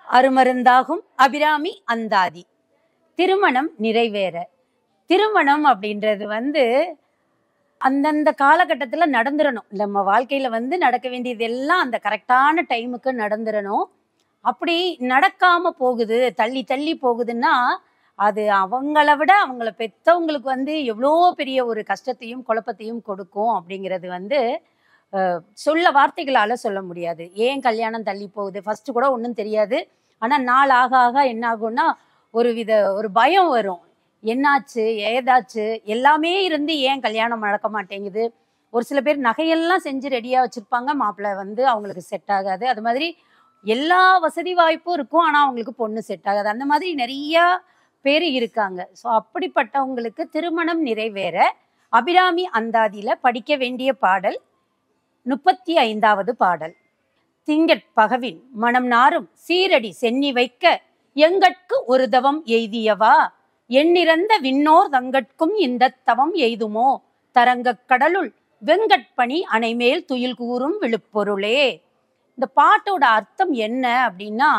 அருமருந்தாகும் அபிராமி அந்தாதி திருமணம் நிறைவேற திருமணம் அப்படின்றது வந்து அந்தந்த காலகட்டத்தில் நடந்துடணும் நம்ம வாழ்க்கையில் வந்து நடக்க வேண்டியது எல்லாம் அந்த கரெக்டான டைமுக்கு நடந்துடணும் அப்படி நடக்காம போகுது தள்ளி தள்ளி போகுதுன்னா அது அவங்கள விட அவங்கள பெத்தவங்களுக்கு வந்து எவ்வளோ பெரிய ஒரு கஷ்டத்தையும் குழப்பத்தையும் கொடுக்கும் அப்படிங்கிறது வந்து அஹ், சொல்ல வார்த்தைகளால சொல்ல முடியாது ஏன் கல்யாணம் தள்ளி போகுது ஃபர்ஸ்ட் கூட ஒன்றும் தெரியாது ஆனால் நாள் ஆக ஆக என்ன ஆகும்னா ஒரு வித ஒரு பயம் வரும் என்னாச்சு ஏதாச்சு எல்லாமே இருந்து ஏன் கல்யாணம் நடக்க மாட்டேங்குது ஒரு சில பேர் நகையெல்லாம் செஞ்சு ரெடியாக வச்சுருப்பாங்க மாப்பிள்ளை வந்து அவங்களுக்கு செட் ஆகாது அது மாதிரி எல்லா வசதி வாய்ப்பும் இருக்கும் ஆனால் அவங்களுக்கு பொண்ணு செட் ஆகாது அந்த மாதிரி நிறையா பேர் இருக்காங்க ஸோ அப்படிப்பட்டவங்களுக்கு திருமணம் நிறைவேற அபிராமி அந்தாதியில படிக்க வேண்டிய பாடல் முப்பத்தி ஐந்தாவது பாடல் திங்கட் பகவின் மனம் நாரும் சீரடி சென்னி வைக்க எங்கட்கு ஒரு தவம் எய்தியவா எண்ணிறந்த விண்ணோர் தங்கட்கும் இந்த தவம் எய்துமோ தரங்கக் கடலுள் வெங்கட்பணி அணைமேல் துயில் கூறும் விழுப்பொருளே இந்த பாட்டோட அர்த்தம் என்ன அப்படின்னா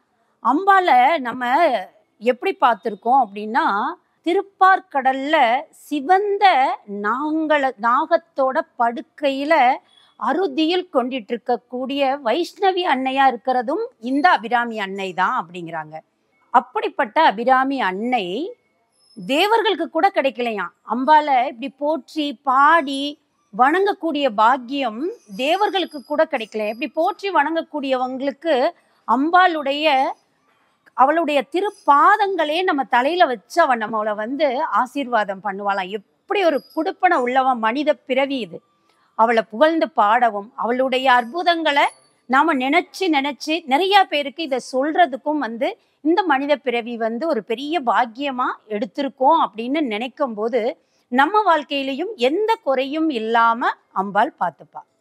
அம்பால நம்ம எப்படி பார்த்துருக்கோம் அப்படின்னா திருப்பார்கடல்ல சிவந்த நாங்கள நாகத்தோட படுக்கையில அருதியில் கொண்டிட்டு இருக்கக்கூடிய வைஷ்ணவி அன்னையா இருக்கிறதும் இந்த அபிராமி அன்னை தான் அப்படிங்கிறாங்க அப்படிப்பட்ட அபிராமி அன்னை தேவர்களுக்கு கூட கிடைக்கலையாம் அம்பால இப்படி போற்றி பாடி வணங்கக்கூடிய பாக்கியம் தேவர்களுக்கு கூட கிடைக்கல இப்படி போற்றி வணங்கக்கூடியவங்களுக்கு அம்பாளுடைய அவளுடைய திருப்பாதங்களே நம்ம தலையில வச்சு அவன் நம்மளை வந்து ஆசீர்வாதம் பண்ணுவாளாம் எப்படி ஒரு குடுப்பன உள்ளவன் மனித பிறவி இது அவளை புகழ்ந்து பாடவும் அவளுடைய அற்புதங்களை நாம நினைச்சு நினைச்சு நிறைய பேருக்கு இதை சொல்றதுக்கும் வந்து இந்த மனித பிறவி வந்து ஒரு பெரிய பாக்கியமா எடுத்திருக்கோம் அப்படின்னு நினைக்கும் போது நம்ம வாழ்க்கையிலையும் எந்த குறையும் இல்லாம அம்பாள் பார்த்துப்பா